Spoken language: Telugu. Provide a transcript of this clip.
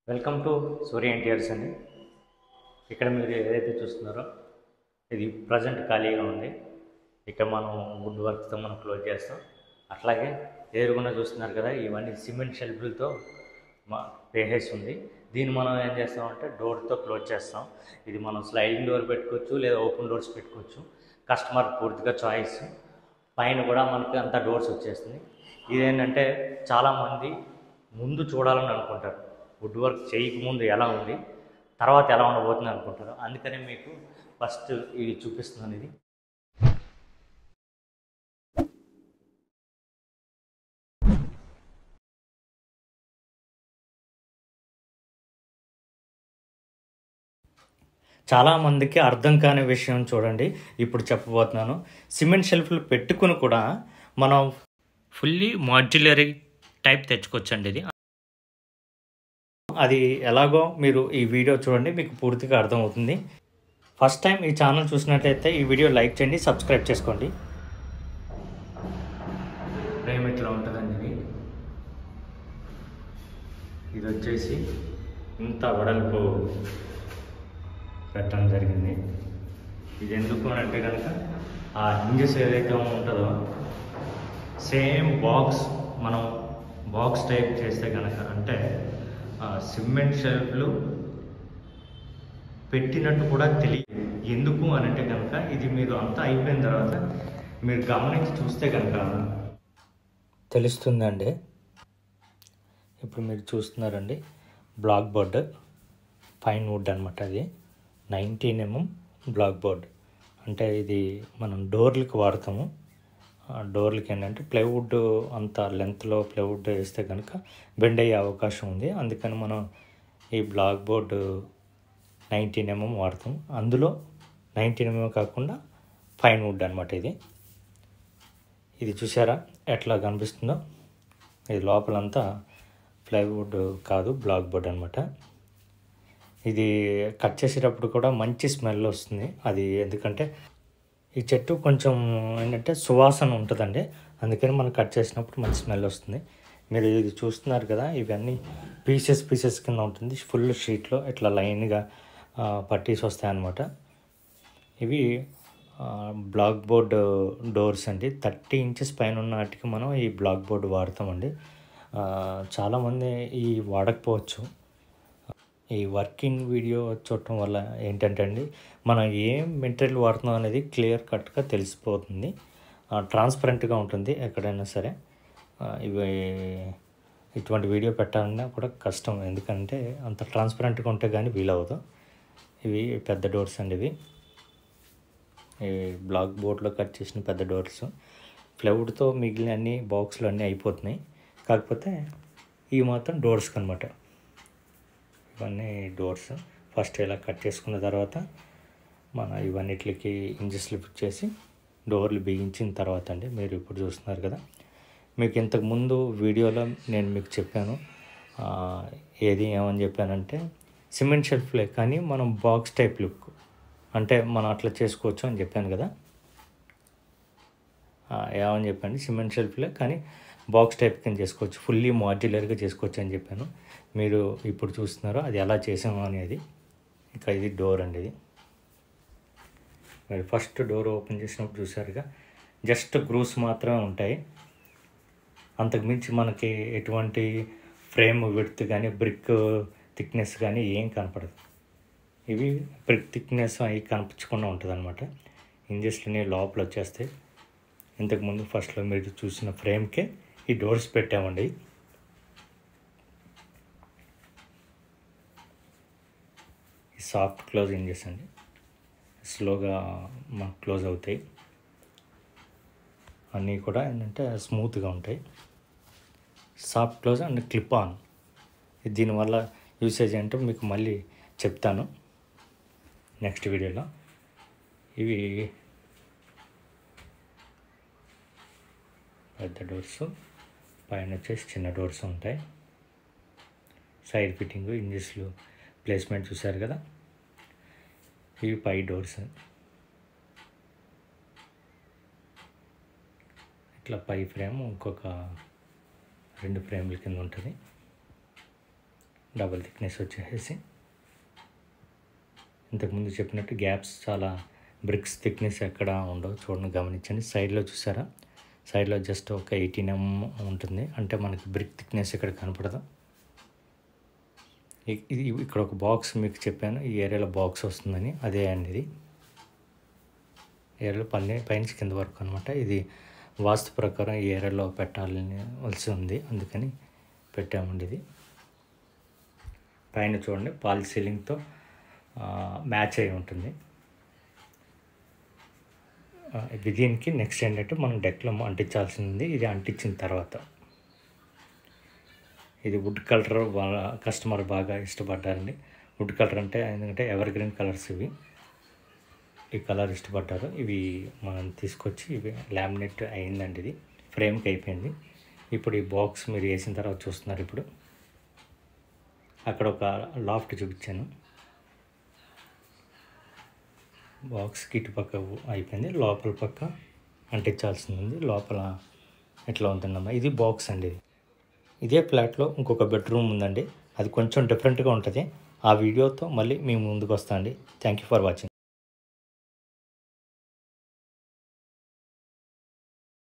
వెల్కమ్ టు సూర్య ఎన్టీఆర్స్ అండి ఇక్కడ మీరు ఏదైతే చూస్తున్నారో ఇది ప్రజెంట్ ఖాళీగా ఉంది ఇక్కడ మనం వుడ్ వర్క్తో మనం క్లోజ్ చేస్తాం అట్లాగే ఎదురుగుండా చూస్తున్నారు కదా ఇవన్నీ సిమెంట్ షెల్ఫ్లతో మా వేసేసి ఉంది దీన్ని మనం ఏం చేస్తామంటే డోర్తో క్లోజ్ చేస్తాం ఇది మనం స్లైడింగ్ డోర్ పెట్టుకోవచ్చు లేదా ఓపెన్ డోర్స్ పెట్టుకోవచ్చు కస్టమర్ పూర్తిగా చాయిస్ పైన కూడా మనకి అంత డోర్స్ వచ్చేస్తుంది ఇదేంటంటే చాలామంది ముందు చూడాలని అనుకుంటారు వుడ్ వర్క్ చేయకముందు ఎలా ఉంది తర్వాత ఎలా ఉండబోతుంది అనుకుంటారు అందుకనే మీకు ఫస్ట్ ఇది చూపిస్తున్నాను ఇది చాలామందికి అర్థం కాని విషయం చూడండి ఇప్పుడు చెప్పబోతున్నాను సిమెంట్ షెల్ఫ్లు పెట్టుకుని కూడా మనం ఫుల్లీ మాడ్యులరీ టైప్ తెచ్చుకోవచ్చండి ఇది అది ఎలాగో మీరు ఈ వీడియో చూడండి మీకు పూర్తిగా అర్థమవుతుంది ఫస్ట్ టైం ఈ ఛానల్ చూసినట్లయితే ఈ వీడియో లైక్ చేయండి సబ్స్క్రైబ్ చేసుకోండి ఫ్రేమ్ ఇట్లా ఉంటుందండి ఇది ఇది వచ్చేసి ఇంత వెడల్పు పెట్టడం జరిగింది ఇది ఎందుకు అని అంటే కనుక ఆ హింజెస్ ఏదైతే ఉంటుందో సేమ్ బాక్స్ మనం బాక్స్ టైప్ చేస్తే కనుక అంటే ఆ సిమెంట్ షెల్ఫ్లు పెట్టినట్టు కూడా తెలియదు ఎందుకు అని అంటే కనుక ఇది మీరు అంతా అయిపోయిన తర్వాత మీరు గమనించి చూస్తే కనుక తెలుస్తుందండి ఇప్పుడు మీరు చూస్తున్నారండి బ్లాక్ బోర్డ్ ఫైన్ వుడ్ అనమాట అది నైన్టీన్ ఎంఎం బ్లాక్ బోర్డ్ అంటే ఇది మనం డోర్లకు వాడతాము ఆ డోర్లకి ఏంటంటే ప్లైవుడ్ అంత లెంత్లో ప్లైవుడ్ వేస్తే కనుక బెండ్ అయ్యే అవకాశం ఉంది అందుకని మనం ఈ బ్లాక్ బోర్డు నైన్టీన్ ఎంఎం వాడతాం అందులో నైన్టీన్ ఎంఎం కాకుండా ఫైన్ వుడ్ అనమాట ఇది ఇది చూసారా ఎట్లా కనిపిస్తుందో ఇది లోపలంతా ప్లైవుడ్ కాదు బ్లాక్ బోర్డ్ అనమాట ఇది కట్ చేసేటప్పుడు కూడా మంచి స్మెల్ వస్తుంది అది ఎందుకంటే ఈ చెట్టు కొంచెం ఏంటంటే సువాసన ఉంటుందండి అందుకని మనం కట్ చేసినప్పుడు మంచి స్మెల్ వస్తుంది మీరు ఇది చూస్తున్నారు కదా ఇవన్నీ పీసెస్ పీసెస్ కింద ఉంటుంది ఫుల్ షీట్లో ఇట్లా లైన్గా పట్టీస్ వస్తాయన్నమాట ఇవి బ్లాక్ బోర్డ్ డోర్స్ అండి థర్టీ ఇంచెస్ పైన ఉన్న వాటికి మనం ఈ బ్లాక్ బోర్డ్ వాడతామండి చాలామంది ఈ వాడకపోవచ్చు ఈ వర్కింగ్ వీడియో చూడటం వల్ల ఏంటంటే అండి మనం ఏం మెటీరియల్ వాడుతున్నాం అనేది క్లియర్ కట్గా తెలిసిపోతుంది ట్రాన్స్పరెంట్గా ఉంటుంది ఎక్కడైనా సరే ఇవి ఇటువంటి వీడియో పెట్టాలన్నా కూడా కష్టం ఎందుకంటే అంత ట్రాన్స్పరెంట్గా ఉంటే కానీ వీలవదు ఇవి పెద్ద డోర్స్ అండి ఇవి ఈ బ్లాక్ బోర్డ్లో కట్ చేసిన పెద్ద డోర్స్ ఫ్లౌడ్తో మిగిలిన అన్ని బాక్స్లు అన్నీ అయిపోతున్నాయి కాకపోతే ఇవి మాత్రం డోర్స్ అనమాట ఇవన్నీ డోర్స్ ఫస్ట్ ఇలా కట్ చేసుకున్న తర్వాత మన ఇవన్నిటికి ఇంజస్లు ఫిట్ చేసి డోర్లు బిగించిన తర్వాత అండి మీరు ఇప్పుడు చూస్తున్నారు కదా మీకు ఇంతకు ముందు వీడియోలో నేను మీకు చెప్పాను ఏది ఏమని చెప్పానంటే సిమెంట్ షెల్ఫ్లే కానీ మనం బాక్స్ టైప్ లుక్ అంటే మనం అట్లా చేసుకోవచ్చు అని చెప్పాను కదా ఏమని చెప్పండి సిమెంట్ షెల్ఫ్లే కానీ బాక్స్ టైప్ కింద చేసుకోవచ్చు ఫుల్లీ మాడ్యులర్గా చేసుకోవచ్చు అని చెప్పాను మీరు ఇప్పుడు చూస్తున్నారో అది ఎలా చేసాము అనేది ఇక ఇది డోర్ అండి ఇది మరి ఫస్ట్ డోర్ ఓపెన్ చేసినప్పుడు చూసారుగా జస్ట్ గ్రూస్ మాత్రమే ఉంటాయి అంతకుమించి మనకి ఎటువంటి ఫ్రేమ్ విడ్త్ కానీ బ్రిక్ థిక్నెస్ కానీ ఏం కనపడదు ఇవి బ్రిక్ థిక్నెస్ అవి కనిపించకుండా ఉంటుంది అనమాట ఇంజస్ట్ని లోపల వచ్చేస్తాయి ఇంతకుముందు ఫస్ట్లో మీరు చూసిన ఫ్రేమ్కే ఈ డోర్స్ పెట్టామండి ఈ సాఫ్ట్ క్లోజ్ ఇంజెస్ అండి స్లోగా మనకు క్లోజ్ అవుతాయి అన్నీ కూడా ఏంటంటే స్మూత్గా ఉంటాయి soft close and clip on దీనివల్ల యూసేజ్ ఏంటో మీకు మళ్ళీ చెప్తాను నెక్స్ట్ వీడియోలో ఇవి పెద్ద డోర్స్ పైన వచ్చేసి చిన్న డోర్స్ ఉంటాయి సైడ్ ఫిట్టింగ్ ఇంజస్లు ప్లేస్మెంట్ చూసారు కదా ఇవి పై డోర్స్ ఇట్లా పై ఫ్రేమ్ ఇంకొక రెండు ఫ్రేమ్ల కింద ఉంటుంది డబుల్ థిక్నెస్ వచ్చేసి ఇంతకుముందు చెప్పినట్టు గ్యాప్స్ చాలా బ్రిక్స్ థిక్నెస్ ఎక్కడ ఉండవు చూడండి గమనించండి సైడ్లో చూసారా సైడ్లో జస్ట్ ఒక ఎయిటీన్ ఎం ఉంటుంది అంటే మనకి బ్రిక్ థిక్నెస్ ఇక్కడ కనపడదు ఇ- ఇది ఇక్కడ ఒక బాక్స్ మీకు చెప్పాను ఈ ఏరియాలో బాక్స్ వస్తుందని అదే అండి ఇది ఏరియాలో పైన పైనుంచి కింద వరకు అనమాట ఇది వాస్తు ప్రకారం ఈ ఏరియాలో పెట్టాలని వలసి ఉంది అందుకని పెట్టామండి ఇది పైన చూడండి పాల్ సీలింగ్తో మ్యాచ్ అయి ఉంటుంది ఆ, ఇది దీనికి నెక్స్ట్ ఏంటంటే మనం డెక్లో అంటించాల్సింది ఇది అంటించిన తర్వాత ఇది వుడ్ కలర్ బాగా కస్టమర్ బాగా ఇష్టపడ్డారండి వుడ్ కలర్ అంటే ఎందుకంటే ఎవర్ గ్రీన్ కలర్స్ ఇవి ఈ కలర్ ఇష్టపడ్డారు ఇవి మనం తీసుకొచ్చి ఇవి లామినేట్ అయిందండి ఇది ఫ్రేమ్కి అయిపోయింది ఇప్పుడు ఈ బాక్స్ మీరు వేసిన తర్వాత చూస్తున్నారు ఇప్పుడు అక్కడ ఒక లాఫ్ట్ చూపించాను బాక్స్కి ఇటు పక్క అయిపోయింది లోపల పక్క అంటించాల్సింది ఉంది లోపల ఎట్లా ఉంటుందమ్మా ఇది బాక్స్ అండి ఇది ఇదే ఫ్లాట్లో ఇంకొక బెడ్రూమ్ ఉందండి అది కొంచెం డిఫరెంట్గా ఉంటుంది ఆ వీడియోతో మళ్ళీ మీ ముందుకు వస్తాను అండి థ్యాంక్ యూ ఫర్ వాచింగ్